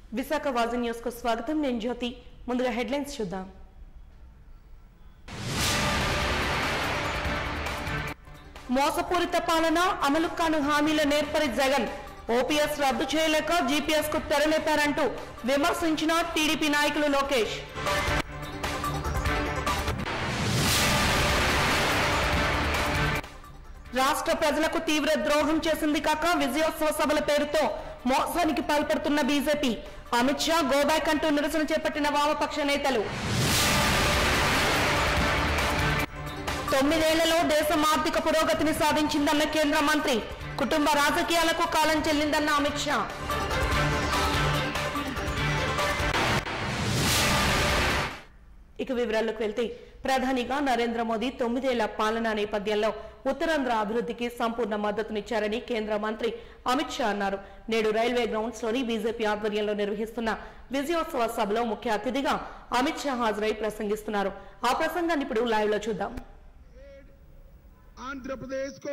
Visakha wasn't news కు స్వాగతం నేను జ్యోతి ముందుగా హెడ్లైన్స్ చూద్దాం మోసపూరిత పాలన అమలు కాను హామీల నేర్పరి జగన్ ఓపీఎస్ రద్దు చేయలేక జీపీఎస్ కు తెరలేపారంటూ విమర్శించిన టీడీపీ నాయకులు లోకేష్ రాష్ట్ర ప్రజలకు తీవ్ర ద్రోహం చేసింది కాక విజయోత్సవ సభల పేరుతో మోసానికి పాల్పడుతున్న బీజేపీ అమిత్ షా గోబ్యాక్ అంటూ నిరసన చేపట్టిన వామపక్ష నేతలు తొమ్మిదేళ్లలో దేశం ఆర్థిక పురోగతిని సాధించిందన్న కేంద్ర మంత్రి కుటుంబ రాజకీయాలకు కాలం చెల్లిందన్న అమిత్ షా ఇక వివరాల్లోకి వెళ్తే ప్రధానిగా నరేంద్ర మోదీ తొమ్మిదేళ్ల పాలనా నేపథ్యంలో ఉత్తరాంధ్ర అభివృద్ధికి సంపూర్ణ మద్దతునిచ్చారని కేంద్ర మంత్రి అమిత్ షా అన్నారు నేడు రైల్వే గ్రౌండ్స్ లోని బీజేపీ ఆధ్వర్యంలో నిర్వహిస్తున్న విజయోత్సవ సభలో ముఖ్య అతిథిగా అమిత్ షా హాజరై ప్రసంగిస్తున్నారు ఆ ప్రసంగాన్ని ఇప్పుడు లైవ్ లో చూద్దాం आंध्र प्रदेश को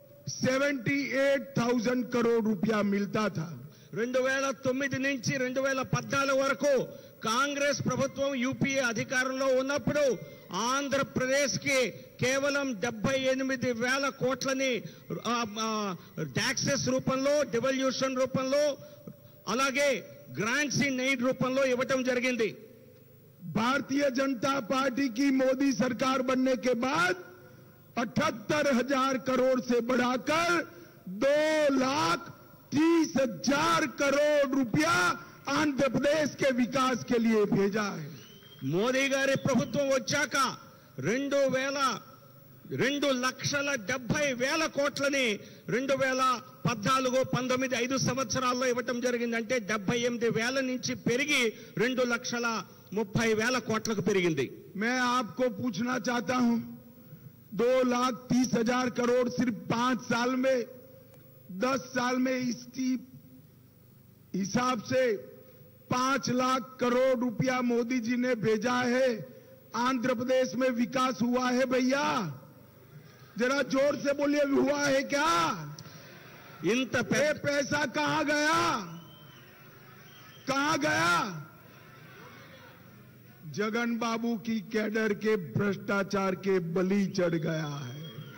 78,000 करोड़ रुपया मिलता था రెండు వేల తొమ్మిది నుంచి రెండు వేల పద్నాలుగు వరకు కాంగ్రెస్ ప్రభుత్వం యూపీఏ అధికారంలో ఉన్నప్పుడు ఆంధ్రప్రదేశ్ కి కేవలం డెబ్బై ఎనిమిది వేల కోట్లని ట్యాక్సెస్ రూపంలో డివల్యూషన్ రూపంలో అలాగే గ్రాంట్స్ ఇన్ ఎయిడ్ రూపంలో ఇవ్వటం జరిగింది भारतीय जनता पार्टी की मोदी सरकार बनने के बाद अठहत्तर हजार करोड़ से बढ़ाकर दो लाख तीस हजार करोड़ रुपया आंध्र प्रदेश के विकास के लिए भेजा है మోదీ గారి ప్రభుత్వం వచ్చాక రెండు వేల రెండు లక్షల డెబ్బై వేల కోట్లని రెండు వేల పద్నాలుగు పంతొమ్మిది ఐదు సంవత్సరాల్లో ఇవ్వటం జరిగింది అంటే డెబ్బై ఎనిమిది వేల నుంచి పెరిగి రెండు లక్షల ముప్పై వేల కోట్లకు పెరిగింది मैं आपको पूछना चाहता हूं दो लाख तीस हजार करोड़ सिर्फ पांच साल में दस साल में इसकी हिसाब से पांच लाख करोड़ रुपया मोदी जी ने भेजा है आंध्र प्रदेश में विकास हुआ है भैया जरा जोर से बोलिए हुआ है क्या ఇంత ये పెద్ద पैसा कहां गया कहां गया जगन बाबू की कैडर के भ्रष्टाचार के बलि चढ़ गया है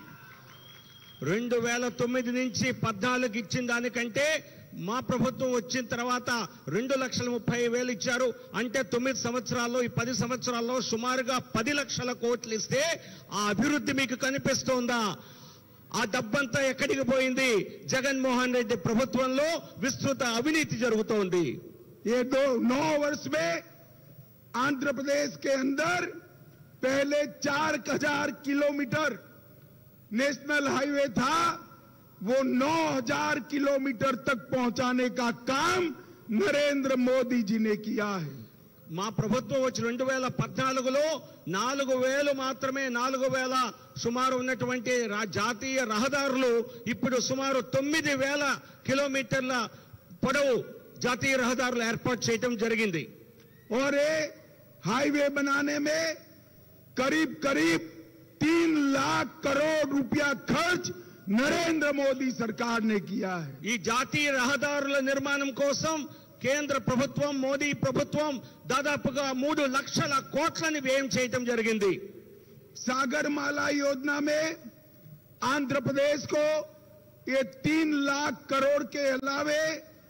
రెండు వేల తొమ్మిది నుంచి పద్నాలుగు ఇచ్చిన దానికంటే మా ప్రభుత్వం వచ్చిన తర్వాత రెండు లక్షల ముప్పై వేలు ఇచ్చారు అంటే తొమ్మిది సంవత్సరాల్లో ఈ పది సంవత్సరాల్లో సుమారుగా పది లక్షల కోట్లు ఇస్తే ఆ అభివృద్ధి మీకు కనిపిస్తోందా ఆ డబ్బంతా ఎక్కడికి పోయింది జగన్మోహన్ రెడ్డి ప్రభుత్వంలో విస్తృత అవినీతి జరుగుతోంది ये दो नौ वर्ष में आंध्र प्रदेश के अंदर पहले चार हजार किलोमीटर नेशनल हाईवे था वो नौ हजार किलोमीटर तक पहुंचाने का काम नरेंद्र मोदी जी ने किया है మా ప్రభుత్వం వచ్చి రెండు వేల పద్నాలుగులో నాలుగు వేలు మాత్రమే నాలుగు వేల సుమారు ఉన్నటువంటి రా- జాతీయ రహదారులు ఇప్పుడు సుమారు తొమ్మిది వేల కిలోమీటర్ల పొడవు జాతీయ రహదారులు ఏర్పాటు చేయడం జరిగింది और ये हाईवे बनाने में करीब करीब तीन लाख करोड़ रुपया खर्च नरेंद्र मोदी सरकार ने किया है ఈ జాతీయ రహదారుల నిర్మాణం కోసం కేంద్ర ప్రభుత్వం మోదీ ప్రభుత్వం దాదాపుగా మూడు లక్షల కోట్లని వ్యయం చేయటం జరిగింది सागरमाला योजना में आंध्र प्रदेश को ये तीन लाख करोड़ के अलावे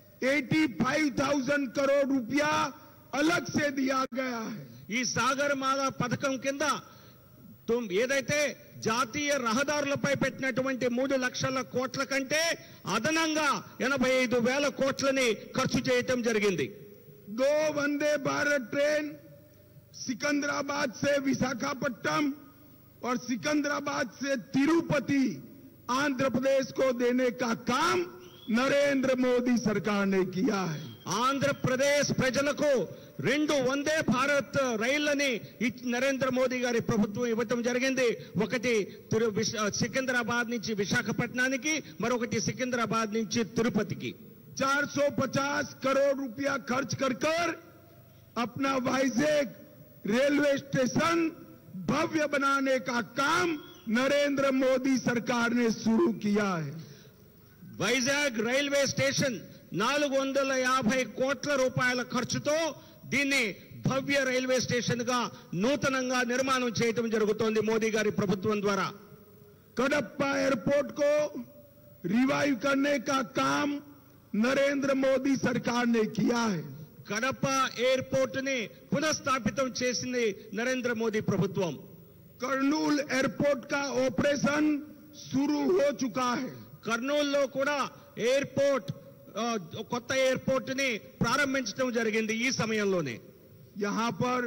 85,000 करोड़ रुपया अलग से दिया गया है ఈ సాగర్ మాల పథకం కింద తుమ్ ఏదైతే జాతీయ రహదారులపై పెట్టినటువంటి మూడు లక్షల కోట్ల కంటే అదనంగా ఎనభై ఐదు వేల కోట్లని ఖర్చు చేయటం జరిగింది दो वंदे भारत ट्रेन सिकंदराबाद से विशाखापट्टनम और सिकंदराबाद से तिरुपति आंध्र प्रदेश को देने का काम नरेंद्र मोदी सरकार ने किया है ఆంధ్రప్రదేశ్ ప్రజలకు రెండు వందే భారత్ రైళ్లని ఇచ్- నరేంద్ర మోదీ గారి ప్రభుత్వం ఇవ్వటం జరిగింది ఒకటి తిరు విశ- సికింద్రాబాద్ నుంచి విశాఖపట్నానికి మరొకటి సికింద్రాబాద్ నుంచి తిరుపతికి 450 करोड़ रुपया खर्च कर कर अपना वाइजेक रेलवे स्टेशन भव्य बनाने का काम नरेंद्र मोदी सरकार ने शुरू किया है వైజాగ్ రైల్వే స్టేషన్ నాలుగు వందల యాభై కోట్ల రూపాయల ఖర్చుతో దీన్ని భవ్య రైల్వే స్టేషన్ గా నూతనంగా నిర్మాణం చేయటం జరుగుతోంది మోదీ గారి ప్రభుత్వం ద్వారా कडप्पा एयरपोर्ट को रिवाइव करने का काम नरेंद्र मोदी सरकार ने किया है కడప ఎయిర్పోర్ట్ ని పునఃస్థాపితం చేసింది నరేంద్ర మోదీ ప్రభుత్వం कर्नूल एयरपोर्ट का ऑपरेशन शुरू हो चुका है కర్నూలులో కూడా ఎయిర్పోర్ట్ ఆ, కొత్త ఎయిర్పోర్ట్ ని ప్రారంభించడం జరిగింది ఈ సమయంలోనే यहां पर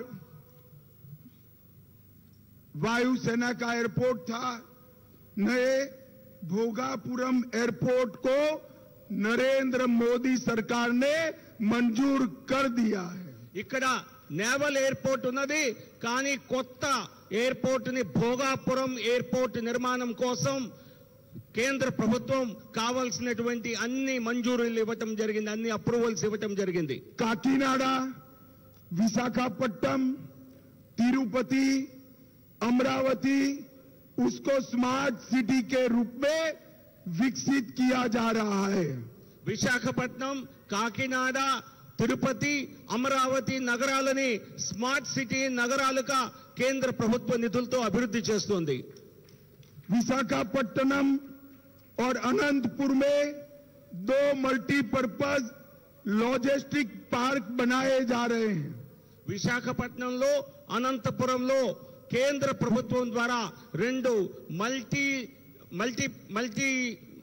वायुसेना का एयरपोर्ट था नए भोगापुरम एयरपोर्ट को नरेंद्र मोदी सरकार ने मंजूर कर दिया है ఇక్కడ నేవల్ ఎయిర్పోర్ట్ ఉన్నది కానీ కొత్త ఎయిర్పోర్ట్ ని భోగాపురం ఎయిర్పోర్ట్ నిర్మాణం కోసం కేంద్ర ప్రభుత్వం కావాల్సినటువంటి అన్ని మంజూరీలు ఇవ్వటం జరిగింది అన్ని అప్రూవల్స్ ఇవ్వటం జరిగింది काकीनाडा विशाखापट्टनम तिरुपति अमरावती उसको स्मार्ट सिटी के रूप में विकसित किया जा रहा है విశాఖపట్నం కాకినాడ తిరుపతి అమరావతి నగరాలని స్మార్ట్ సిటీ నగరాలుగా కేంద్ర ప్రభుత్వ నిధులతో అభివృద్ధి చేస్తోంది विशाखापट्टनम और अनंतपुर में दो मल्टीपर्पज लॉजिस्टिक पार्क बनाए जा रहे हैं విశాఖపట్నంలో అనంతపురంలో కేంద్ర ప్రభుత్వం ద్వారా రెండు multi multi multi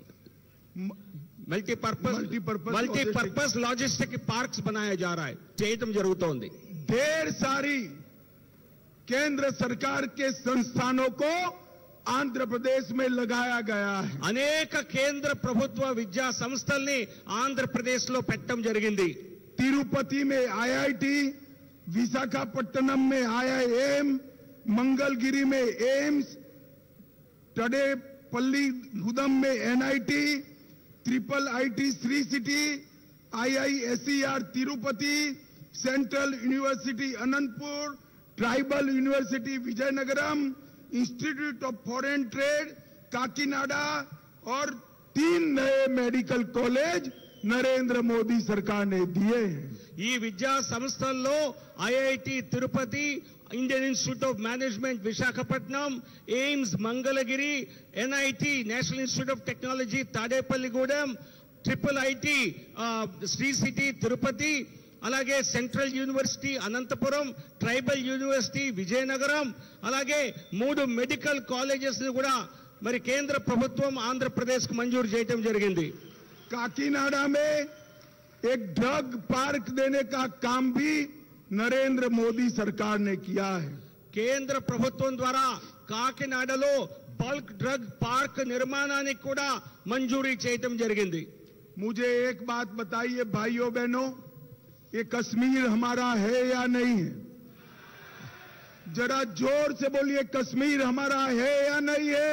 multipurpose Multipurpose multipurpose logistic parks बनाया जा रहा है చేయటం జరుగుతోంది ढेर सारी केंद्र सरकार के संस्थानों को आंध्र प्रदेश में लगाया गया है అనేక కేంద్ర ప్రభుత్వ విద్యా సంస్థల్ని ఆంధ్రప్రదేశ్ లో పెట్టడం జరిగింది तिरुपति में आईआईटी विशाखापट्टनम में आईआईएम मंगलगिरी में एम्स टडेपल्ली गुदम में NIT triple IT Sri city IISER Tirupati central university Anantapur tribal university Vizianagaram institute of foreign trade Kakinada और तीन नए मेडिकल कॉलेज नरेंद्र मोदी सरकार ने दिए हैं ఈ విద్యా సంస్థల్లో IIT Tirupati Indian institute of management Visakhapatnam AIIMS Mangalagiri NIT national institute of technology Tadepalligudem triple IT Sri city Tirupati అలాగే central university Anantapuram tribal university Vizianagaram అలాగే మూడు మెడికల్ కాలేజెస్ ని కూడా మరి కేంద్ర ప్రభుత్వం ఆంధ్రప్రదేశ్ కు మంజూరు చేయడం జరిగింది काकीनाडा में एक ड्रग पार्क देने का काम भी नरेंद्र मोदी सरकार ने किया है కేంద్ర ప్రభుత్వం ద్వారా కాకినాడలో బల్క్ డ్రగ్ పార్క్ నిర్మాణానికి కూడా మంజూరీ చేయటం జరిగింది मुझे एक बात बताइए भाइयों बहनों ये कश्मीर हमारा है या नहीं है जरा जोर से बोलिए कश्मीर हमारा है या नहीं है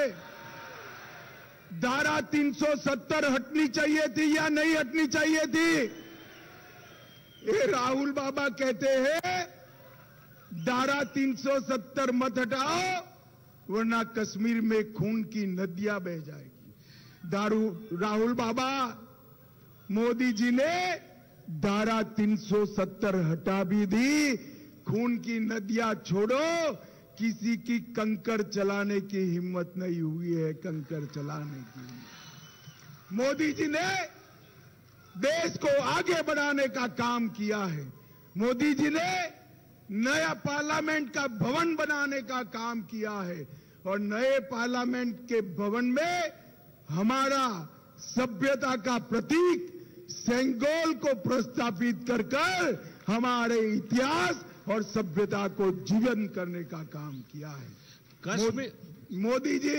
धारा 370 हटनी चाहिए थी या नहीं हटनी चाहिए थी ये राहुल बाबा कहते हैं धारा 370 मत हटाओ वरना कश्मीर में खून की नदियां बह जाएगी दारू राहुल बाबा मोदी जी ने धारा 370 हटा भी दी खून की नदियां छोड़ो किसी की कंकर चलाने की हिम्मत नहीं हुई है कंकर चलाने की मोदी जी ने देश को आगे बढ़ाने का काम किया है मोदी जी ने नया पार्लियामेंट का भवन बनाने का काम किया है और नए पार्लियामेंट के भवन में हमारा सभ्यता का प्रतीक सेंगोल को प्रस्तापित कर कर हमारे इतिहास और सभ्यता को जीवन करने का काम किया है కశ్మీర్ मो- मोदी जी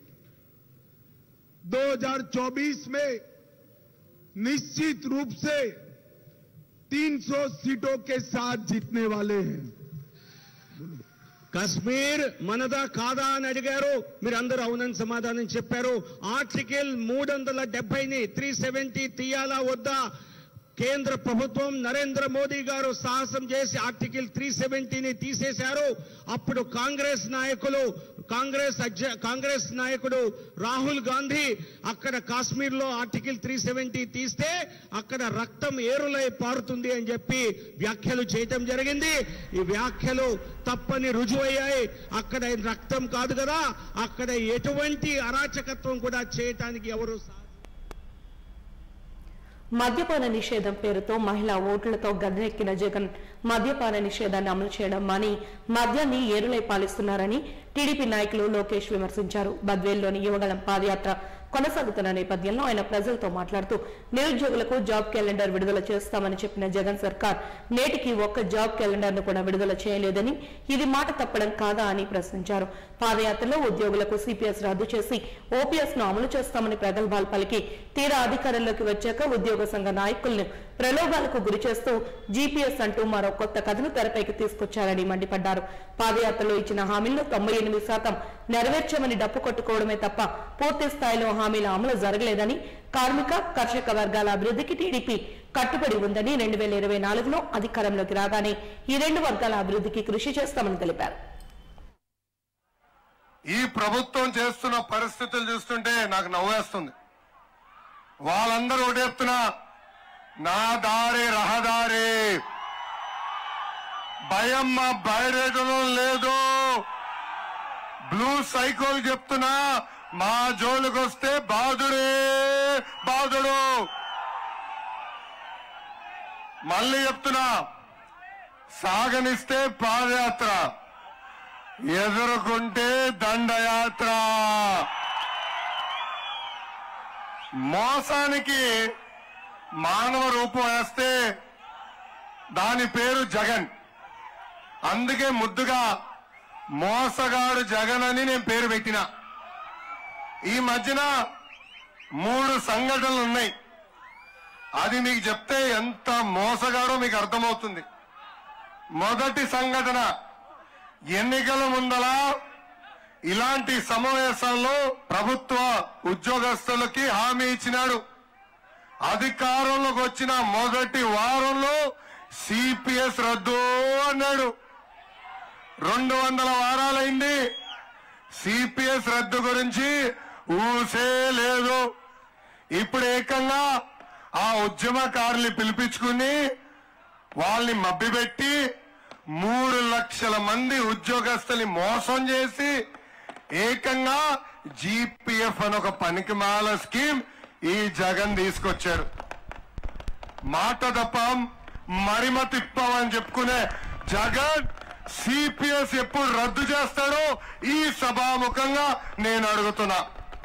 2024 में निश्चित रूप से 300 सीटों के साथ जीतने वाले हैं కశ్మీర్ మనదా కాదా అని అడిగారు మీరు అందరూ అవునని సమాధానం చెప్పారు ఆర్టికల్ మూడు వందల డెబ్బైని త్రీ సెవెంటీ తీయాలా వద్దా కేంద్ర ప్రభుత్వం నరేంద్ర మోదీ గారు సాహసం చేసి ఆర్టికల్ త్రీ సెవెంటీని తీసేశారు అప్పుడు కాంగ్రెస్ నాయకులు కాంగ్రెస్ అధ్య కాంగ్రెస్ నాయకుడు రాహుల్ గాంధీ అక్కడ కాశ్మీర్ లో ఆర్టికల్ త్రీ సెవెంటీ తీస్తే అక్కడ రక్తం ఏరులై పారుతుంది అని చెప్పి వ్యాఖ్యలు చేయటం జరిగింది ఈ వ్యాఖ్యలు తప్పని రుజువయ్యాయి అక్కడ రక్తం కాదు కదా అక్కడ ఎటువంటి అరాచకత్వం కూడా చేయటానికి ఎవరు సా- మద్యపాన నిషేధం పేరుతో మహిళా ఓట్లతో గద్దెనెక్కిన జగన్ మద్యపాన నిషేధాన్ని అమలు చేయడం మాని మద్యాన్ని ఏరులై పాలిస్తున్నారని టీడీపీ నాయకులు లోకేష్ విమర్శించారు బద్వేల్లోని యువగళం పాదయాత్ర కొనసాగుతున్న నేపథ్యంలో ఆయన ప్రజలతో మాట్లాడుతూ నిరుద్యోగులకు జాబ్ క్యాలెండర్ విడుదల చేస్తామని చెప్పిన జగన్ సర్కార్ నేటికి ఒక్క జాబ్ క్యాలెండర్ ను కూడా విడుదల చేయలేదని ఇది మాట తప్పడం కాదా అని ప్రశ్నించారు పాదయాత్రలో ఉద్యోగులకు సిపిఎస్ రద్దు చేసి ఓపీఎస్ ను అమలు చేస్తామని ప్రగల్భాలు పలికి తీరా అధికారంలోకి వచ్చాక ఉద్యోగ సంఘ నాయకులను ప్రలోభాలకు గురి చేస్తూ జీపీఎస్ అంటూ మరో కొత్త కథను తెరపైకి తీసుకొచ్చారని మండిపడ్డారు పాదయాత్రలో ఇచ్చిన హామీలను తొంభై ఎనిమిది శాతం నెరవేర్చామని డప్పు కొట్టుకోవడమే తప్ప పూర్తి స్థాయిలో హామీల అమలు జరగలేదని కార్మిక కర్షక వర్గాల అభివృద్ధికి టీడీపీ కట్టుబడి ఉందని రెండు వేల ఇరవై నాలుగులో అధికారంలోకి రాగానే ఈ రెండు వర్గాల అభివృద్ధికి కృషి చేస్తామని తెలిపారు ఈ ప్రభుత్వం చేస్తున్న పరిస్థితులు చూస్తుంటే నాకు నవ్వేస్తుంది వాళ్ళందరూ ఒకటి చెప్తున్నా నా దారి రహదారి భయం మా బయటం లేదు బ్లూ సైకిల్ చెప్తున్నా మా జోలికి వస్తే బాధుడే బాధుడు మళ్ళీ చెప్తున్నా సాగనిస్తే పాదయాత్ర ఎదుర్కొంటే దండయాత్ర మోసానికి మానవ రూపం వేస్తే దాని పేరు జగన్ అందుకే ముద్దుగా మోసగాడు జగన్ అని నేను పేరు పెట్టిన ఈ మధ్యన మూడు సంఘటనలు ఉన్నాయి అది మీకు చెప్తే ఎంత మోసగాడో మీకు అర్థమవుతుంది మొదటి సంఘటన ఎన్నికల ముందల ఇలాంటి సమావేశాల్లో ప్రభుత్వ ఉద్యోగస్తులకి హామీ ఇచ్చినాడు అధికారంలోకి వచ్చిన మొదటి వారంలో సిపిఎస్ రద్దు అన్నాడు రెండు వందల వారాలైంది సిపిఎస్ రద్దు గురించి ఊసే లేదు ఇప్పుడు ఏకంగా ఆ ఉద్యమకారుల్ని పిలిపించుకుని వాళ్ళని మభ్యపెట్టి మూడు లక్షల మంది ఉద్యోగస్తుల్ని మోసం చేసి ఏకంగా జీపీఎఫ్ అని ఒక పనికిమాల స్కీమ్ ఈ జగన్ తీసుకొచ్చాడు మాట తప్పం మరిమ తిప్పం అని చెప్పుకునే జగన్ సిపిఎస్ ఎప్పుడు రద్దు చేస్తాడో ఈ సభాముఖంగా నేను అడుగుతున్నా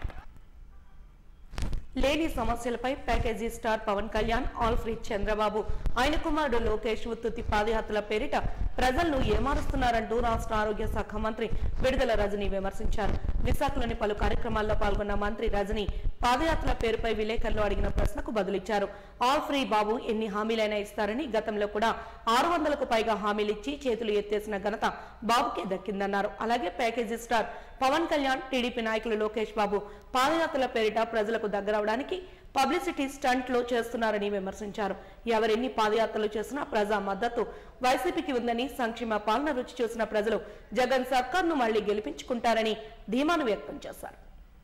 లేని సమస్యలపై ప్యాకేజీ స్టార్ పవన్ కళ్యాణ్ ఆల్ఫ్రీడ్ చంద్రబాబు ఆయన కుమారుడు లోకేష్ ఉత్తుత్తి పాదయాత్రల పేరిట ప్రజలను ఏమారుస్తున్నారంటూ రాష్ట్ర ఆరోగ్య శాఖ మంత్రి విడుదల రజని విమర్శించారు విశాఖలోని పలు కార్యక్రమాల్లో పాల్గొన్న మంత్రి రజని పాదయాత్రల పేరుపై విలేకరులు అడిగిన ప్రశ్నకు బదులిచ్చారు ఆల్ ఫ్రీ బాబు ఎన్ని హామీలైనా ఇస్తారని గతంలో కూడా ఆరు వందలకు పైగా హామీలిచ్చి చేతులు ఎత్తేసిన ఘనత బాబుకే దక్కిందన్నారు అలాగే package star Pawan Kalyan TDP నాయకులు లోకేష్ బాబు పాదయాత్రల పేరిట ప్రజలకు దగ్గరవడానికి పబ్లిసిటీ స్టంట్ లో చేస్తున్నారని విమర్శించారు ఎవరెన్ని పాదయాత్రలు చేసినా ప్రజా మద్దతు వైసీపీకి ఉందని సంక్షేమ పాలన రుచి చూసిన ప్రజలు జగన్ సర్కార్ను మళ్లీ గెలిపించుకుంటారని ధీమాను వ్యక్తం చేశారు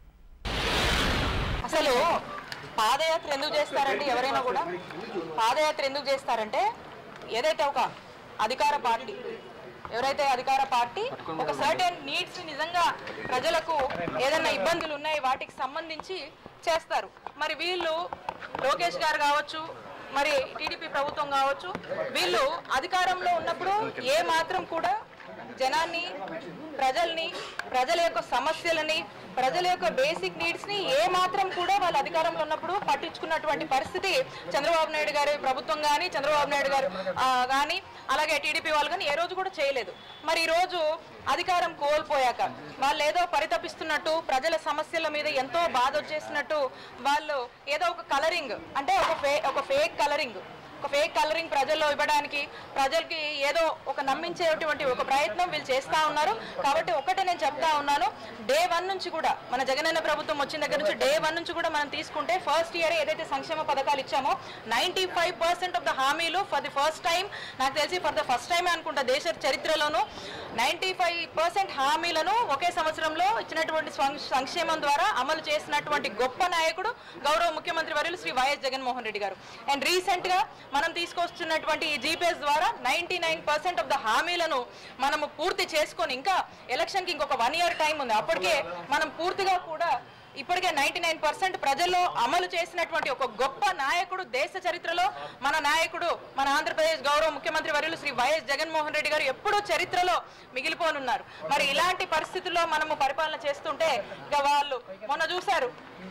అసలు పాదయాత్ర ఎందుకు చేస్తారంటే ఎవరైనా కూడా పాదయాత్ర ఎందుకు చేస్తారంటే ఏదైతే ఒక అధికార పార్టీ ఎవరైతే అధికార పార్టీ ఒక సర్టెన్ నీడ్స్ నిజంగా ప్రజలకు ఏదైనా ఇబ్బందులు ఉన్నాయి వాటికి సంబంధించి చేస్తారు మరి వీళ్ళు లోకేష్ గారు కావచ్చు మరి టీడీపీ ప్రభుత్వం కావచ్చు వీళ్ళు అధికారంలో ఉన్నప్పుడు ఏ మాత్రం కూడా జనాన్ని ప్రజల్ని ప్రజల యొక్క సమస్యలని ప్రజల యొక్క బేసిక్ నీడ్స్ ని ఏ మాత్రం కూడా వాళ్ళ అధికారంలో ఉన్నప్పుడు పట్టించుకున్నటువంటి పరిస్థితి చంద్రబాబు నాయుడు గారి ప్రభుత్వం కానీ చంద్రబాబు నాయుడు గారు ఆ, కానీ అలాగే టీడీపీ వాళ్ళు కానీ ఏ రోజు కూడా చేయలేదు మరి ఈ రోజు అధికారం కోల్పోయాక వాళ్ళు ఏదో పరితపిస్తున్నట్టు ప్రజల సమస్యల మీద ఎంతో బాధ వచ్చేసినట్టు వాళ్ళు ఏదో ఒక కలరింగ్ అంటే ఒక ఫే ఒక ఫేక్ కలరింగ్ ఒక ఫేక్ కలరింగ్ ప్రజల్లో ఇవ్వడానికి ప్రజలకి ఏదో ఒక నమ్మించేటువంటి ఒక ప్రయత్నం వీళ్ళు చేస్తా ఉన్నారు కాబట్టి ఒకటే నేను చెప్తా ఉన్నాను డే వన్ నుంచి కూడా మన జగనన్న ప్రభుత్వం వచ్చిన దగ్గర నుంచి డే వన్ నుంచి కూడా మనం తీసుకుంటే ఫస్ట్ ఇయర్ ఏదైతే సంక్షేమ పథకాలు ఇచ్చామో ninety five percent of the హామీలు ఫర్ ది ఫస్ట్ టైం నాకు తెలిసి ఫర్ ద ఫస్ట్ టైం అనుకుంటా దేశ చరిత్రలోనూ నైన్టీ ఫైవ్ పర్సెంట్ హామీలను ఒకే సంవత్సరంలో ఇచ్చినటువంటి సం- సంక్షేమం ద్వారా అమలు చేసినటువంటి గొప్ప నాయకుడు గౌరవ ముఖ్యమంత్రి వర్యులు శ్రీ వైఎస్ జగన్మోహన్ రెడ్డి గారు అండ్ రీసెంట్ గా మనం తీసుకొస్తున్నటువంటి ఈ జీపీఎస్ ద్వారా ninety nine percent of the హామీలను మనము పూర్తి చేసుకొని ఇంకా ఎలక్షన్ కి ఇంకొక వన్ ఇయర్ టైం ఉంది అప్పటికే మనం పూర్తిగా కూడా ఇప్పటికే నైన్టీ నైన్ పర్సెంట్ ప్రజల్లో అమలు చేసినటువంటి ఒక గొప్ప నాయకుడు దేశ చరిత్రలో మన నాయకుడు మన ఆంధ్రప్రదేశ్ గౌరవ ముఖ్యమంత్రి వర్యులు శ్రీ వైఎస్ జగన్మోహన్ రెడ్డి గారు ఎప్పుడూ చరిత్రలో మిగిలిపోనున్నారు మరి ఇలాంటి పరిస్థితుల్లో మనము పరిపాలన చేస్తుంటే ఇక వాళ్ళు మొన్న చూశారు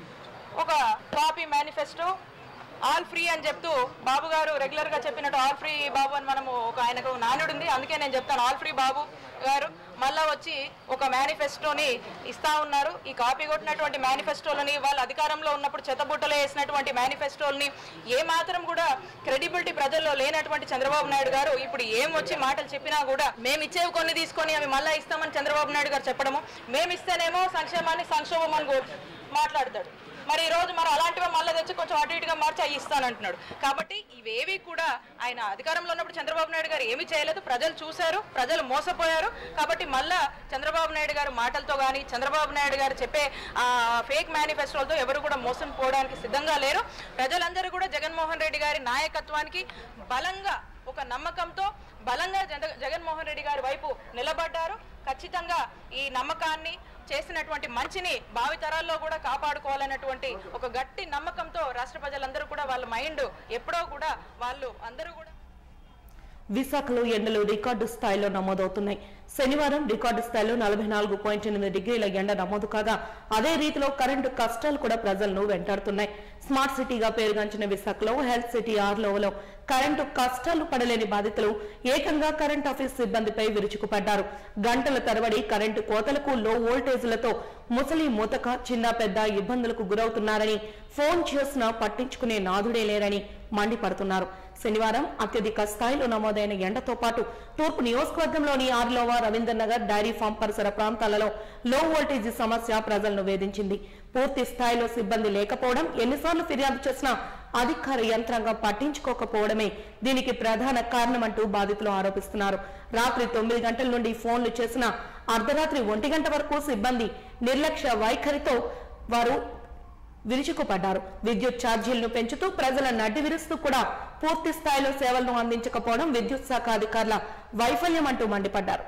ఒక కాపీ మేనిఫెస్టో ఆల్ ఫ్రీ అని చెప్తూ బాబు గారు రెగ్యులర్ గా చెప్పినట్టు ఆల్ ఫ్రీ బాబు అని మనము ఒక ఆయనకు నానుడు ఉంది అందుకే నేను చెప్తాను ఆల్ ఫ్రీ బాబు గారు మళ్ళా వచ్చి ఒక మేనిఫెస్టోని ఇస్తా ఉన్నారు ఈ కాపీ కొట్టినటువంటి మేనిఫెస్టోలని వాళ్ళు అధికారంలో ఉన్నప్పుడు చెత్తబుట్టలో వేసినటువంటి మేనిఫెస్టోల్ని ఏ మాత్రం కూడా క్రెడిబిలిటీ ప్రజల్లో లేనటువంటి చంద్రబాబు నాయుడు గారు ఇప్పుడు ఏం వచ్చి మాటలు చెప్పినా కూడా మేము ఇచ్చేవి కొన్ని తీసుకొని అవి మళ్ళా ఇస్తామని చంద్రబాబు నాయుడు గారు చెప్పడము మేము ఇస్తేనేమో సంక్షేమాన్ని సంక్షోభం అని కూ- మాట్లాడతాడు మరి ఈ రోజు మరి అలాంటివి మళ్ళీ తెచ్చి కొంచెం అటు ఇటుగా మార్చి అవి ఇస్తానంటున్నాడు కాబట్టి ఇవేవి కూడా ఆయన అధికారంలో ఉన్నప్పుడు చంద్రబాబు నాయుడు గారు ఏమీ చేయలేదు ప్రజలు చూశారు ప్రజలు మోసపోయారు కాబట్టి మళ్ళా చంద్రబాబు నాయుడు గారు మాటలతో కానీ చంద్రబాబు నాయుడు గారు చెప్పే ఆ ఫేక్ మేనిఫెస్టోలతో ఎవరు కూడా మోసం పోవడానికి సిద్ధంగా లేరు ప్రజలందరూ కూడా జగన్మోహన్ రెడ్డి గారి నాయకత్వానికి బలంగా ఒక నమ్మకంతో బలంగా జగ- జగన్మోహన్ రెడ్డి గారి వైపు నిలబడ్డారు ఖచ్చితంగా ఈ నమ్మకాన్ని చేసినటువంటి మంచిని భావితరాల్లో కూడా కాపాడుకోవాలన్నటువంటి ఒక గట్టి నమ్మకంతో రాష్ట్ర ప్రజలందరూ కూడా వాళ్ళ మైండ్ ఎప్పుడో కూడా వాళ్ళు అందరూ కూడా విశాఖలో ఎండలు రికార్డు స్థాయిలో నమోదవుతున్నాయి శనివారం రికార్డు స్థాయిలో నలభై నాలుగు పాయింట్ ఎనిమిది డిగ్రీల ఎండ నమోదు కాగా అదే రీతిలో కరెంటు కష్టాలు కూడా ప్రజలను వెంటాడుతున్నాయి స్మార్ట్ సిటీగా పేరుగాంచిన విశాఖలో హెల్త్ సిటీ ఆర్లోలో కరెంటు కష్టాలు పడలేని బాధితులు ఏకంగా కరెంట్ ఆఫీస్ సిబ్బందిపై విరుచుకుపడ్డారు గంటల తరబడి కరెంటు కోతలకు లో వోల్టేజ్లతో ముసలి మూతక చిన్న పెద్ద ఇబ్బందులకు గురవుతున్నారని ఫోన్ చేసినా పట్టించుకునే నాదుడే లేరని మండిపడుతున్నారు శనివారం అత్యధిక స్థాయిలో నమోదైన ఎండతో పాటు తూర్పు నియోజకవర్గంలోని ఆర్లోవా రవీందర్ నగర్ డైరీ ఫామ్ పరిసర ప్రాంతాలలో లో వోల్టేజ్ సమస్య ప్రజలను వేధించింది పూర్తి స్థాయిలో సిబ్బంది లేకపోవడం ఎన్నిసార్లు ఫిర్యాదు చేసినా అధికార యంత్రాంగం పట్టించుకోకపోవడమే దీనికి ప్రధాన కారణమంటూ బాధితులు ఆరోపిస్తున్నారు రాత్రి తొమ్మిది గంటల నుండి ఫోన్లు చేసిన అర్ధరాత్రి ఒంటి గంట వరకు సిబ్బంది నిర్లక్ష్య వైఖరితో వారు విరుచుకుపడ్డారు విద్యుత్ ఛార్జీలను పెంచుతూ ప్రజల నడ్డి విరుస్తూ కూడా పూర్తి స్థాయిలో సేవలను అందించకపోవడం విద్యుత్ శాఖ అధికారుల వైఫల్యం అంటూ మండిపడ్డారు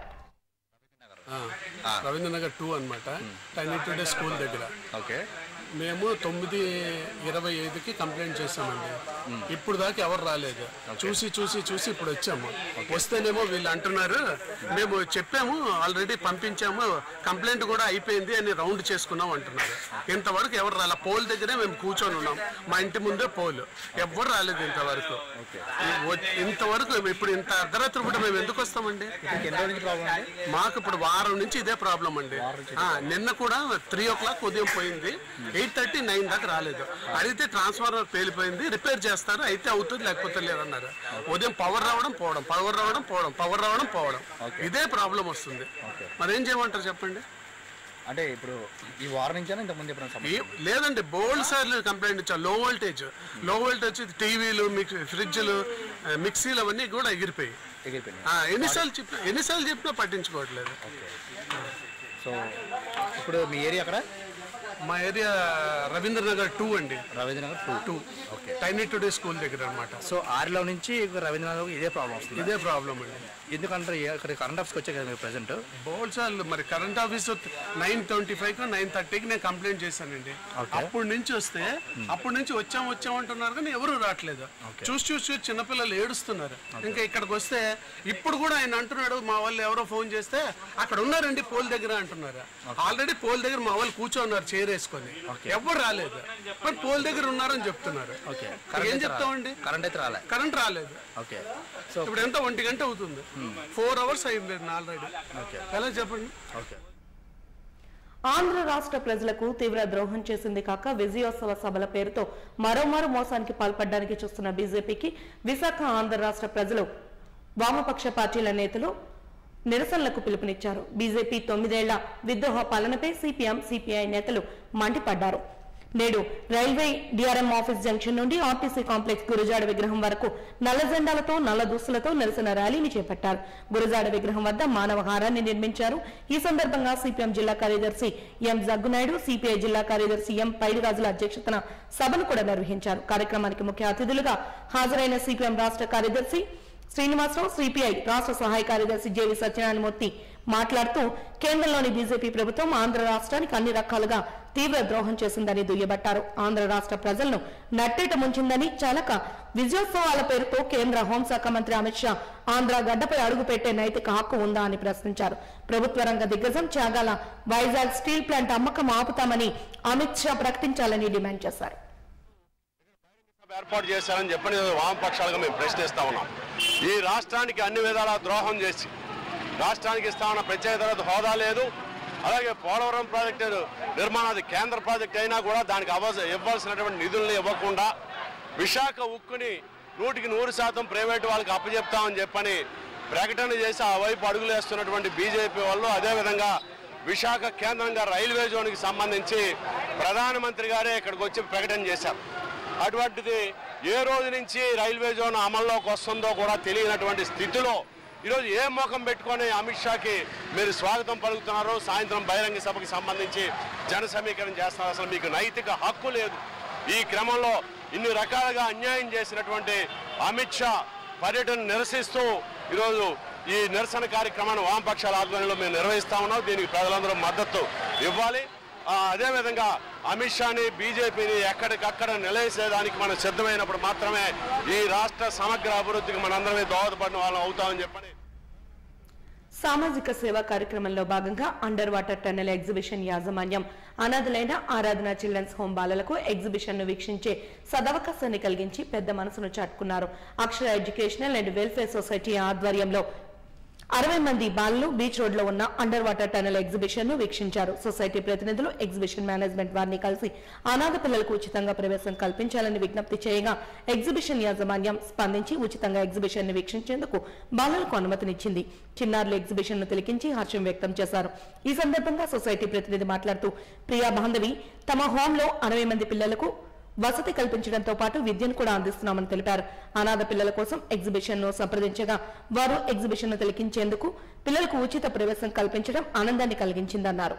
రవీంద్ర నగర్ టూ అనమాట టైనీ టుడే స్కూల్ దగ్గర ఓకే మేము తొమ్మిది ఇరవై ఐదుకి కంప్లైంట్ చేసామండి ఇప్పుడు దాకా ఎవరు రాలేదు చూసి చూసి చూసి ఇప్పుడు వచ్చాము వస్తేనేమో వీళ్ళు అంటున్నారు మేము చెప్పాము ఆల్రెడీ పంపించాము కంప్లైంట్ కూడా అయిపోయింది అని రౌండ్ చేసుకున్నాం అంటున్నారు ఇంతవరకు ఎవరు రాలే పోల్ దగ్గరే మేము కూర్చొని ఉన్నాం మా ఇంటి ముందే పోల్ ఎవరు రాలేదు ఇంతవరకు వ- ఇంతవరకు ఇప్పుడు ఇంత అర్ధరాత్రి పూట మేము ఎందుకు వస్తామండి ఎన్ని రోజుల నుంచి ప్రాబ్లం అండి మాకు ఇప్పుడు వారం నుంచి ఇదే ప్రాబ్లం అండి ఆ, నిన్న కూడా త్రీ ఓ క్లాక్ ఉదయం పోయింది ఎయిట్ థర్టీ నైన్ దాకా రాలేదు అడిగితే ట్రాన్స్ఫార్మర్ పేలిపోయింది రిపేర్ చేస్తారు అయితే అవుతుంది లేకపోతే లేదన్నారు ఉదయం పవర్ రావడం పోవడం పవర్ రావడం పోవడం పవర్ రావడం పోవడం ఇదే ప్రాబ్లం వస్తుంది మరి ఏం చేయమంటారు చెప్పండి అంటే ఇప్పుడు ఈ వారం నుంచైనా ఇంతకు ముందు ఎప్పుడైనా సమస్య ఏ- లేదండి బోల్డ్ సార్లు కంప్లైంట్ ఇచ్చాం లో వోల్టేజ్ లో వోల్టేజ్ టీవీలు మిక్ ఫ్రిడ్జ్లు ఆ, మిక్సీలు అవన్నీ కూడా ఎగిరిపోయి ఎగిరిపోయింది ఆ, ఎన్నిసార్లు చెప్పినా ఎన్నిసార్లు చెప్పినా పట్టించుకోవట్లేదు సో ఇప్పుడు మీ ఏరియా అక్కడ మా ఏరియా రవీంద్ర నగర్ టూ అండి Ravindra Nagar two two tiny today school దగ్గర అన్నమాట సో ఆరులో నుంచి రవీంద్ర నగర్ ఇదే ప్రాబ్లం వస్తుంది ఇదే ప్రాబ్లం అండి ఎందుకంటే ఇక్కడ కరెంట్ ఆఫీస్కి వచ్చే కదా మీరు ప్రెసెంట్ బోల్సార్లు మరి current office nine twenty five కు నైన్ థర్టీకి నేను కంప్లైంట్ చేశానండి అప్పటి నుంచి వస్తే అప్పటి నుంచి వచ్చాం వచ్చాం అంటున్నారు కానీ ఎవరు రావట్లేదు చూసి చూసి చూసి చిన్నపిల్లలు ఏడుస్తున్నారు ఇంకా ఇక్కడికి వస్తే ఇప్పుడు కూడా ఆయన అంటున్నాడు మా వాళ్ళు ఎవరో ఫోన్ చేస్తే అక్కడ ఉన్నారండి పోల్ దగ్గర అంటున్నారు ఆల్రెడీ పోల్ దగ్గర మా వాళ్ళు కూర్చోన్నారు చైర్ వేసుకొని ఎవరు రాలేదు మరి పోల్ దగ్గర ఉన్నారని చెప్తున్నారు ఓకే ఏం చెప్తామండి కరెంట్ అయితే రాలే కరెంట్ రాలేదు ఓకే సో ఇప్పుడు ఎంత ఒంటి గంట అవుతుంది ఫోర్ అవర్స్ అయింది ఆల్రెడీ ఎలా చెప్పండి ఓకే ఆంధ్ర రాష్ట్ర ప్రజలకు తీవ్ర ద్రోహం చేసింది కాక విజయోత్సవ సభల పేరుతో మరోమారు మోసానికి పాల్పడడానికి చూస్తున్న బీజేపీకి విశాఖ ఆంధ్ర రాష్ట్ర ప్రజలు వామపక్ష పార్టీల నేతలు నిరసనలకు పిలుపునిచ్చారు బీజేపీ తొమ్మిదేళ్ల విద్రోహ పాలనపై సిపిఎం సిపిఐ నేతలు మండిపడ్డారు నేడు రైల్వే డిఆర్ఎం ఆఫీస్ జంక్షన్ నుండి ఆర్టీసీ కాంప్లెక్స్ గురుజాడ విగ్రహం వరకు నల్ల జెండాలతో నల్ల దుస్తులతో నిరసన ర్యాలీని చేపట్టారు గురుజాడ విగ్రహం వద్ద మానవహారాన్ని నిర్మించారు ఈ సందర్భంగా సిపిఎం జిల్లా కార్యదర్శి ఎం జగ్గునాయుడు సిపిఐ జిల్లా కార్యదర్శి ఎం పైడిరాజుల అధ్యక్షతన సభను కూడా నిర్వహించారు కార్యక్రమానికి ముఖ్య అతిథులుగా హాజరైన సిపిఎం రాష్ట్ర కార్యదర్శి శ్రీనివాసరావు సిపిఐ రాష్ట్ర సహాయ కార్యదర్శి జేవి సత్యనారాయణమూర్తి మాట్లాడుతూ కేంద్రంలోని బీజేపీ ప్రభుత్వం ఆంధ్ర రాష్ట్రానికి అన్ని రకాలుగా తీవ్ర ద్రోహం చేసిందని దుయ్యబట్టారు ఆంధ్ర రాష్ట్ర ప్రజలను నట్టేట ముంచిందని చాలక విజయోత్సవాల పేరుతో కేంద్ర హోంశాఖ మంత్రి అమిత్ షా ఆంధ్ర గడ్డపై అడుగుపెట్టే నైతిక హక్కు ఉందా అని ప్రశ్నించారు ప్రభుత్వ రంగ దిగ్గజం త్యాగాల వైజాగ్ స్టీల్ ప్లాంట్ అమ్మకం ఆపుతామని అమిత్ షా ప్రకటించాలని డిమాండ్ చేశారు ఏర్పాటు చేశారని చెప్పని వామపక్షాలుగా మేము ప్రశ్నిస్తా ఉన్నాం ఈ రాష్ట్రానికి అన్ని విధాలా ద్రోహం చేసి రాష్ట్రానికి ఇస్తామన్న ప్రత్యేక తరగతి హోదా లేదు అలాగే పోలవరం ప్రాజెక్టు నిర్మాణాది కేంద్ర ప్రాజెక్ట్ అయినా కూడా దానికి అవ ఇవ్వాల్సినటువంటి నిధుల్ని ఇవ్వకుండా విశాఖ ఉక్కుని నూటికి నూరు శాతం ప్రైవేటు వాళ్ళకి అప్పచెప్తామని చెప్పని ప్రకటన చేసి ఆ వైపు అడుగులు వేస్తున్నటువంటి బీజేపీ వాళ్ళు అదేవిధంగా విశాఖ కేంద్రంగా రైల్వే జోన్కి సంబంధించి ప్రధానమంత్రి గారే ఇక్కడికి వచ్చి ప్రకటన చేశారు అటువంటిది ఏ రోజు నుంచి రైల్వే జోన్ అమల్లోకి వస్తుందో కూడా తెలియనటువంటి స్థితిలో ఈరోజు ఏ ముఖం పెట్టుకొని అమిత్ షాకి మీరు స్వాగతం పలుకుతున్నారు సాయంత్రం బహిరంగ సభకి సంబంధించి జన సమీకరణ చేస్తున్నారు అసలు మీకు నైతిక హక్కు లేదు ఈ క్రమంలో ఇన్ని రకాలుగా అన్యాయం చేసినటువంటి అమిత్ షా పర్యటన నిరసిస్తూ ఈరోజు ఈ నిరసన కార్యక్రమాన్ని వామపక్షాల ఆధ్వర్యంలో మేము నిర్వహిస్తా ఉన్నాం దీనికి ప్రజలందరూ మద్దతు ఇవ్వాలి ఆ, అదేవిధంగా అమిత్ షాని బీజేపీని ఎక్కడికక్కడ నిలయేసేదానికి మనం సిద్ధమైనప్పుడు మాత్రమే ఈ రాష్ట్ర సమగ్ర అభివృద్ధికి మనందరమే దోహదపడిన వాళ్ళం అవుతామని చెప్పని సామాజిక సేవా కార్యక్రమంలో భాగంగా అండర్ వాటర్ టన్నెల్ ఎగ్జిబిషన్ యాజమాన్యం అనాథలైన ఆరాధన చిల్డ్రన్స్ హోం బాలలకు ఎగ్జిబిషన్ ను వీక్షించే సదవకాశాన్ని కలిగించి పెద్ద మనసును చాటుకున్నారు Akshara educational and welfare society ఆధ్వర్యంలో అరవై మంది బాలలు బీచ్ రోడ్ లో ఉన్న అండర్ వాటర్ టనల్ ఎగ్జిబిషన్ ను వీక్షించారు సొసైటీ ప్రతినిధులు ఎగ్జిబిషన్ మేనేజ్మెంట్ వారిని కలిసి అనాథ పిల్లలకు ఉచితంగా ప్రవేశం కల్పించాలని విజ్ఞప్తి చేయగా ఎగ్జిబిషన్ యాజమాన్యం స్పందించి ఉచితంగా ఎగ్జిబిషన్ ని వీక్షించేందుకు బాలలకు అనుమతినిచ్చింది చిన్నారులు ఎగ్జిబిషన్ ను తిలకించి హర్షం వ్యక్తం చేశారు ఈ సందర్భంగా సొసైటీ ప్రతినిధి మాట్లాడుతూ ప్రియా బాంధవి తమ హోమ్ లో అరవై మంది పిల్లలకు వసతి కల్పించడంతో పాటు విద్యను కూడా అందిస్తున్నామని తెలిపారు అనాథ పిల్లల కోసం ఎగ్జిబిషన్ ను సంప్రదించగా వారు ఎగ్జిబిషన్ ను తిలకించేందుకు పిల్లలకు ఉచిత ప్రవేశం కల్పించడం ఆనందాన్ని కలిగించిందన్నారు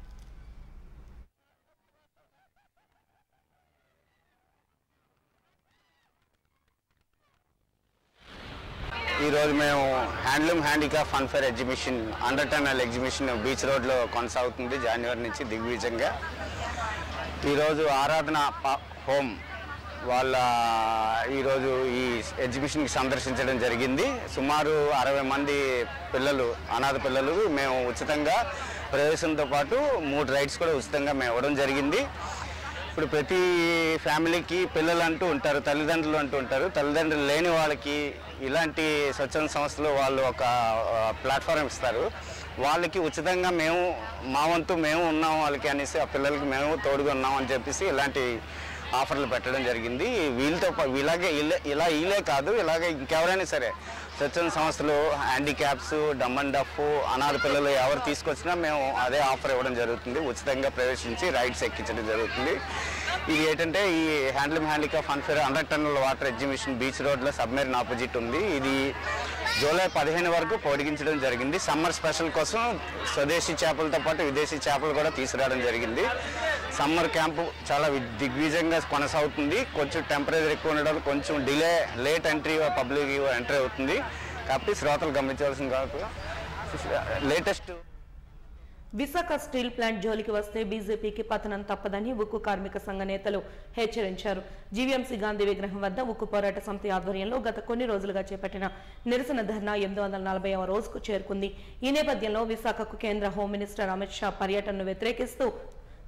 ఈరోజు మేము handloom handicraft fun fair exhibition under tunnel exhibition beach రోడ్లో కొనసాగుతుంది జనవరి నుంచి దిగ్విజయంగా ఈరోజు ఆరాధన ప- హోమ్ వాళ్ళ ఈరోజు ఈ ఎగ్జిబిషన్కి సందర్శించడం జరిగింది సుమారు అరవై మంది పిల్లలు అనాథ పిల్లలు మేము ఉచితంగా ప్రవేశంతో పాటు మూడు రైడ్స్ కూడా ఉచితంగా మేము ఇవ్వడం జరిగింది ఇప్పుడు ప్రతి ఫ్యామిలీకి పిల్లలు అంటూ ఉంటారు తల్లిదండ్రులు అంటూ ఉంటారు తల్లిదండ్రులు లేని వాళ్ళకి ఇలాంటి స్వచ్ఛంద సంస్థలు వాళ్ళు ఒక ప్లాట్ఫామ్ ఇస్తారు వాళ్ళకి ఉచితంగా మేము మా వంతు మేము ఉన్నాం వాళ్ళకి అనేసి ఆ పిల్లలకి మేము తోడుగా ఉన్నాం అని చెప్పేసి ఇలాంటి ఆఫర్లు పెట్టడం జరిగింది వీళ్ళతో పా- ఇలాగే ఇలా ఇలా వీళ్ళే కాదు ఇలాగే ఇంకెవరైనా సరే స్వచ్ఛంద సంస్థలు హ్యాండిక్యాప్స్ డమ్ అండ్ డఫ్ అనాథ పిల్లలు ఎవరు తీసుకొచ్చినా మేము అదే ఆఫర్ ఇవ్వడం జరుగుతుంది ఉచితంగా ప్రవేశించి రైడ్స్ ఎక్కించడం జరుగుతుంది ఇది ఏంటంటే ఈ హ్యాండ్లూమ్ హ్యాండిక్రాఫ్ట్ ఫన్ఫేర్ హండ్రెడ్ టన్నుల వాటర్ ఎగ్జిబిషన్ బీచ్ రోడ్లో సబ్మెరీన్ ఆపోజిట్ ఉంది ఇది జూలై పదిహేను వరకు పొడిగించడం జరిగింది సమ్మర్ స్పెషల్ కోసం స్వదేశీ చేపలతో పాటు విదేశీ చేపలు కూడా తీసుకురావడం జరిగింది సమ్మర్ క్యాంపు చాలా వి- దిగ్విజయంగా కొనసాగుతుంది కొంచెం టెంపరేచర్ ఎక్కువ ఉండడం వల్ల కొంచెం delay late entry public entry అవుతుంది కాబట్టి శ్రోతలు గమనించవలసిన కాదు లేటెస్ట్ విశాఖ స్టీల్ ప్లాంట్ జోలికి వస్తే బీజేపీకి పతనం తప్పదని ఉక్కు కార్మిక సంఘ నేతలు హెచ్చరించారు జీవీఎంసీ గాంధీ విగ్రహం వద్ద ఉక్కు పోరాట సమితి ఆధ్వర్యంలో గత కొన్ని రోజులుగా చేపట్టిన నిరసన ధర్నా ఎనిమిది వందల నలభైవ రోజుకు చేరుకుంది ఈ నేపథ్యంలో విశాఖకు కేంద్ర హోం మినిస్టర్ అమిత్ షా పర్యటనను వ్యతిరేకిస్తూ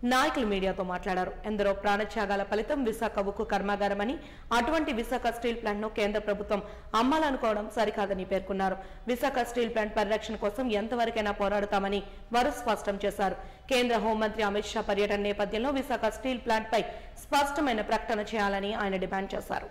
నాయకులు మీడియాతో మాట్లాడారు ఎందరో ప్రాణత్యాగాల ఫలితం విశాఖ ఉక్కు కర్మాగారమని అటువంటి విశాఖ స్టీల్ ప్లాంట్ ను కేంద్ర ప్రభుత్వం అమ్మాలనుకోవడం సరికాదని పేర్కొన్నారు విశాఖ స్టీల్ ప్లాంట్ పరిరక్షణ కోసం ఎంతవరకైనా పోరాడుతామని వారు స్పష్టం చేశారు కేంద్ర హోంమంత్రి అమిత్ షా పర్యటన నేపథ్యంలో విశాఖ స్టీల్ ప్లాంట్ పై స్పష్టమైన ప్రకటన చేయాలని ఆయన డిమాండ్ చేశారు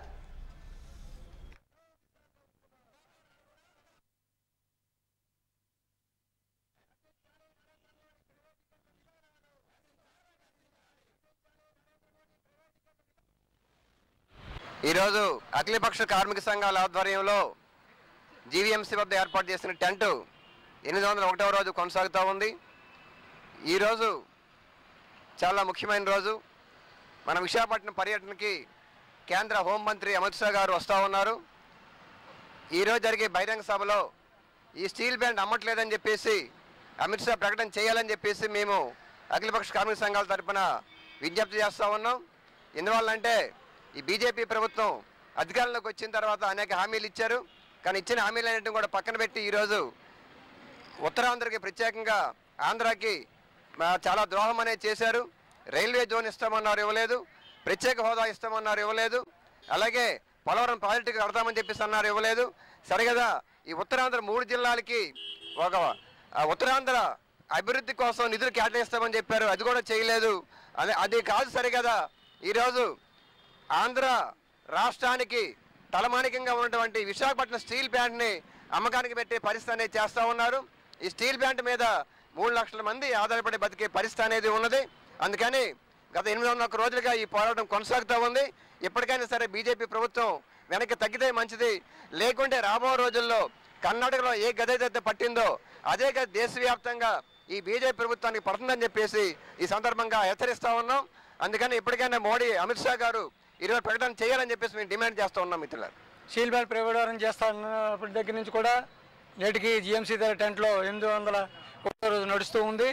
ఈరోజు అఖిలపక్ష కార్మిక సంఘాల ఆధ్వర్యంలో జీవీఎంసీ వద్ద ఏర్పాటు చేసిన టెంటు ఎనిమిది వందల ఒకటవ రోజు కొనసాగుతూ ఉంది ఈరోజు చాలా ముఖ్యమైన రోజు మన విశాఖపట్నం పర్యటనకి కేంద్ర హోంమంత్రి అమిత్ షా గారు వస్తూ ఉన్నారు ఈరోజు జరిగే బహిరంగ సభలో ఈ స్టీల్ బ్యాండ్ అమ్మట్లేదని చెప్పేసి అమిత్ షా ప్రకటన చేయాలని చెప్పేసి మేము అఖిలపక్ష కార్మిక సంఘాల తరపున విజ్ఞప్తి చేస్తూ ఉన్నాం ఎందువల్లంటే ఈ బీజేపీ ప్రభుత్వం అధికారంలోకి వచ్చిన తర్వాత అనేక హామీలు ఇచ్చారు కానీ ఇచ్చిన హామీలన్నింటినీ కూడా పక్కన పెట్టి ఈరోజు ఉత్తరాంధ్రకి ప్రత్యేకంగా ఆంధ్రాకి మా చాలా ద్రోహం అనేది చేశారు రైల్వే జోన్ ఇస్తామన్నారు ఇవ్వలేదు ప్రత్యేక హోదా ఇస్తామన్నారు ఇవ్వలేదు అలాగే పోలవరం ప్రాజెక్టుకి కడతామని చెప్పేసి అన్నారు ఇవ్వలేదు సరే కదా ఈ ఉత్తరాంధ్ర మూడు జిల్లాలకి ఒక ఆ, ఉత్తరాంధ్ర అభివృద్ధి కోసం నిధులు కేటాయిస్తామని చెప్పారు అది కూడా చేయలేదు అదే అది కాదు సరే కదా ఈరోజు ఆంధ్ర రాష్ట్రానికి తలమానికంగా ఉన్నటువంటి విశాఖపట్నం స్టీల్ ప్లాంట్ని అమ్మకానికి పెట్టే పరిస్థితి అనేది చేస్తూ ఉన్నారు ఈ స్టీల్ ప్లాంట్ మీద మూడు లక్షల మంది ఆధారపడి బతికే పరిస్థితి అనేది ఉన్నది అందుకని గత ఎనిమిది వందల ఒక్క రోజులుగా ఈ పోరాటం కొనసాగుతూ ఉంది ఇప్పటికైనా సరే బీజేపీ ప్రభుత్వం వెనక్కి తగ్గితే మంచిది లేకుంటే రాబో రోజుల్లో కర్ణాటకలో ఏ గది అయితే పట్టిందో అదే గది దేశవ్యాప్తంగా ఈ బీజేపీ ప్రభుత్వానికి పడుతుందని చెప్పేసి ఈ సందర్భంగా హెచ్చరిస్తా ఉన్నాం అందుకని ఇప్పటికైనా మోడీ అమిత్ షా గారు ఈరోజు ప్రకటన చేయాలని చెప్పేసి మేము డిమాండ్ చేస్తూ ఉన్నాం మిత్రులారు స్టీల్ ప్లాంట్ ప్రైవేట్ చేస్తున్నప్పటి దగ్గర నుంచి కూడా నేటికి జిఎంసీ దగ్గర టెంట్లో ఎనిమిది వందల ఒకటో రోజు నడుస్తూ ఉంది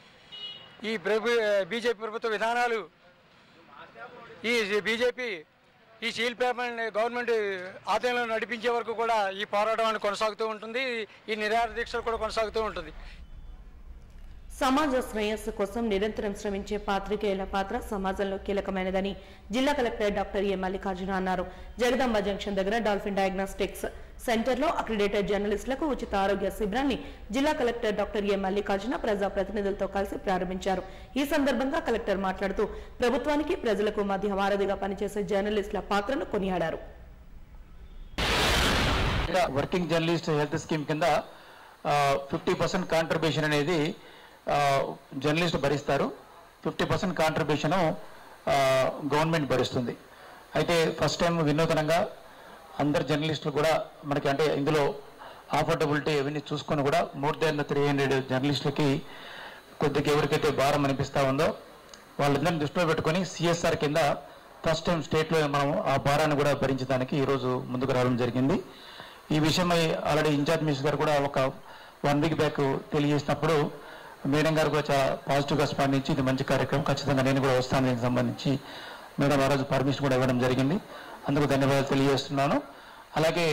ఈ ప్రభు బీజేపీ ప్రభుత్వ విధానాలు ఈ బీజేపీ ఈ స్టీల్ ప్లాంట్ గవర్నమెంట్ ఆదాయంలో నడిపించే వరకు కూడా ఈ పోరాటం అనేది కొనసాగుతూ ఉంటుంది ఈ నిరాహార దీక్షలు కూడా కొనసాగుతూ ఉంటుంది సమాజ శ్రేయస్సు కోసం నిరంతరం శ్రమించే పాత్రికేయుల పాత్ర సమాజంలో కీలకమైనదని జిల్లా కలెక్టర్ డాక్టర్ ఏ మల్లికార్జున అన్నారు జగదంబ జంక్షన్ దగ్గర డాల్ఫిన్ డయాగ్నోస్టిక్స్ సెంటర్లో అక్రిడేటెడ్ జర్నలిస్టులకు ఉచిత ఆరోగ్య శిబిరాన్ని జిల్లా కలెక్టర్ డాక్టర్ ఏ మల్లికార్జున ప్రజాప్రతినిధులతో కలిసి ప్రారంభించారు ఈ సందర్భంగా కలెక్టర్ మాట్లాడుతూ ప్రభుత్వానికి ప్రజలకు మధ్య వారధిగా పనిచేసే జర్నలిస్టుల పాత్రను కొనియాడారు వర్కింగ్ జర్నలిస్ట్ హెల్త్ స్కీమ్ కింద ఫిఫ్టీ పర్సెంట్ కాంట్రిబ్యూషన్ అనేది ఆ, జర్నలిస్ట్ భరిస్తారు ఫిఫ్టీ పర్సెంట్ కాంట్రిబ్యూషన్ గవర్నమెంట్ భరిస్తుంది అయితే ఫస్ట్ టైం వినూతనంగా అందరు జర్నలిస్టులు కూడా మనకి అంటే ఇందులో ఆఫర్డబిలిటీ అవన్నీ చూసుకొని కూడా మోర్ దాన్ త్రీ హండ్రెడ్ జర్నలిస్టులకి కొద్దిగా ఎవరికైతే భారం అనిపిస్తూ ఉందో వాళ్ళందరినీ దృష్టిలో పెట్టుకొని సిఎస్ఆర్ కింద ఫస్ట్ టైం స్టేట్లో మనం ఆ భారాన్ని కూడా భరించడానికి ఈరోజు ముందుకు రావడం జరిగింది ఈ విషయమై ఆల్రెడీ ఇన్ఛార్జ్ మినిస్టర్ గారు కూడా ఒక వన్ వీక్ బ్యాక్ తెలియజేసినప్పుడు మేడం గారు కూడా చాలా పాజిటివ్గా స్పందించి ఇది మంచి కార్యక్రమం ఖచ్చితంగా నేను కూడా వస్తాను దీనికి సంబంధించి మేడం ఆ రోజు పర్మిషన్ కూడా ఇవ్వడం జరిగింది అందుకు ధన్యవాదాలు తెలియజేస్తున్నాను అలాగే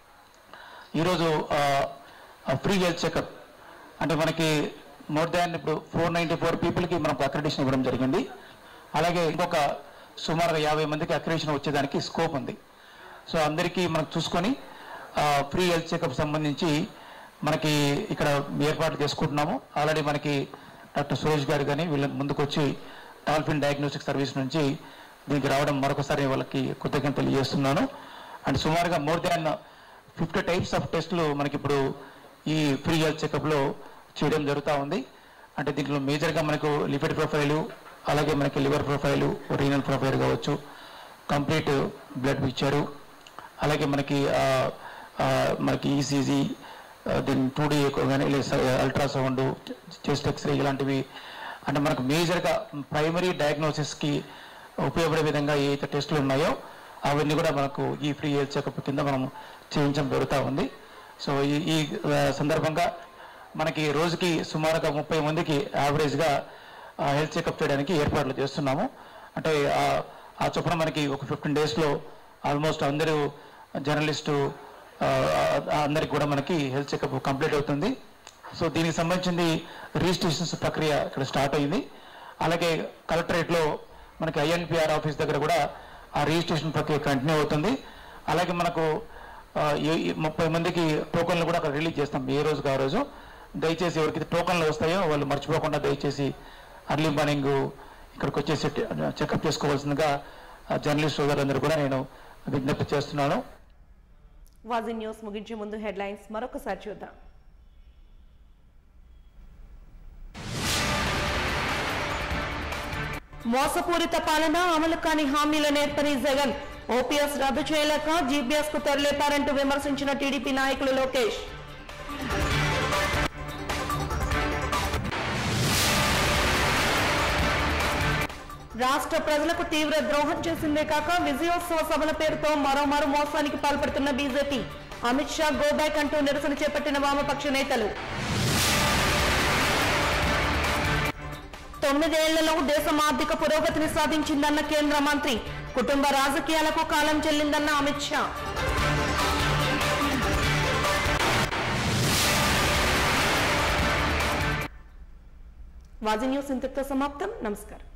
ఈరోజు ఫ్రీ హెల్త్ చెకప్ అంటే మనకి మోర్ దాన్ ఇప్పుడు ఫోర్ నైంటీ ఫోర్ పీపుల్కి మనకు అక్రెడిషన్ ఇవ్వడం జరిగింది అలాగే ఇంకొక సుమారుగా యాభై మందికి అక్రెడిషన్ వచ్చేదానికి స్కోప్ ఉంది సో అందరికీ మనకు చూసుకొని ఫ్రీ హెల్త్ చెకప్ సంబంధించి మనకి ఇక్కడ ఏర్పాటు చేసుకుంటున్నాము ఆల్రెడీ మనకి డాక్టర్ సురేష్ గారు కానీ వీళ్ళ ముందుకు వచ్చి డాల్ఫిన్ డయాగ్నోస్టిక్ సర్వీస్ నుంచి దీనికి రావడం మరొకసారి వాళ్ళకి కృతజ్ఞత తెలియజేస్తున్నాను అండ్ సుమారుగా more than fifty types of టెస్టులు మనకి ఇప్పుడు ఈ ఫ్రీ హెల్త్ చెకప్లో చేయడం జరుగుతూ ఉంది అంటే దీంట్లో మేజర్గా మనకు లిపిడ్ ప్రొఫైలు అలాగే మనకి లివర్ ప్రొఫైలు రీనల్ ప్రొఫైల్ కావచ్చు కంప్లీట్ బ్లడ్ పిక్చరు అలాగే మనకి ఆ, ఆ, మనకి ఈసీజీ దీని టూ డీ కానీ అల్ట్రాసౌండ్ చెస్ట్ ఎక్స్రే ఇలాంటివి అంటే మనకు మేజర్గా ప్రైమరీ డయాగ్నోసిస్కి ఉపయోగపడే విధంగా ఏ అయితే టెస్టులు ఉన్నాయో అవన్నీ కూడా మనకు ఈ ఫ్రీ హెల్త్ చెకప్ కింద మనం చేయించడం జరుగుతూ ఉంది సో ఈ ఈ ఆ, సందర్భంగా మనకి రోజుకి సుమారుగా ముప్పై మందికి యావరేజ్గా హెల్త్ చెకప్ చేయడానికి ఏర్పాట్లు చేస్తున్నాము అంటే ఆ- ఆ చొప్పున మనకి ఒక ఫిఫ్టీన్ డేస్లో ఆల్మోస్ట్ అందరూ జర్నలిస్టు ఆ, ఆ, అందరికి కూడా మనకి హెల్త్ చెకప్ కంప్లీట్ అవుతుంది సో దీనికి సంబంధించింది రిజిస్ట్రేషన్స్ ప్రక్రియ ఇక్కడ స్టార్ట్ అయింది అలాగే కలెక్టరేట్లో మనకి ఐఎన్పిఆర్ ఆఫీస్ దగ్గర కూడా ఆ రిజిస్ట్రేషన్ ప్రక్రియ కంటిన్యూ అవుతుంది అలాగే మనకు ఆ, ఈ- ఈ ముప్పై మందికి టోకన్లు కూడా అక్కడ రిలీజ్ చేస్తాం ఏ రోజుకి ఆ రోజు దయచేసి ఎవరికి టోకన్లు వస్తాయో వాళ్ళు మర్చిపోకుండా దయచేసి అర్లీ మార్నింగ్ ఇక్కడికి వచ్చేసి చెకప్ చేసుకోవాల్సిందిగా ఆ, జర్నలిస్ట్ సోదరులందరూ కూడా నేను విజ్ఞప్తి చేస్తున్నాను వాజీ న్యూస్ ముగించే ముందు హెడ్లైన్స్ మరొకసారి చూద్దాం మోసపూరిత పాలన అమలు కాని హామీలు నేర్పని జగన్ ఓపీఎస్ రద్దు చేయలేక జీపీఎస్ కు తరలేపారంటూ విమర్శించిన టీడీపీ నాయకులు లోకేష్ రాష్ట్ర ప్రజలకు తీవ్ర ద్రోహం చేసిందే కాక విజయోత్సవ సభల పేరుతో మరోమారు మోసానికి పాల్పడుతున్న BJP Amit Shah go back అంటూ నిరసన చేపట్టిన వామపక్ష నేతలు తొమ్మిదేళ్లలో దేశం ఆర్థిక పురోగతిని సాధించిందన్న కేంద్ర మంత్రి కుటుంబ రాజకీయాలకు కాలం చెల్లిందన్న అమిత్ షా వాజీ న్యూస్ ఇంతటితో సమాప్తం నమస్కారం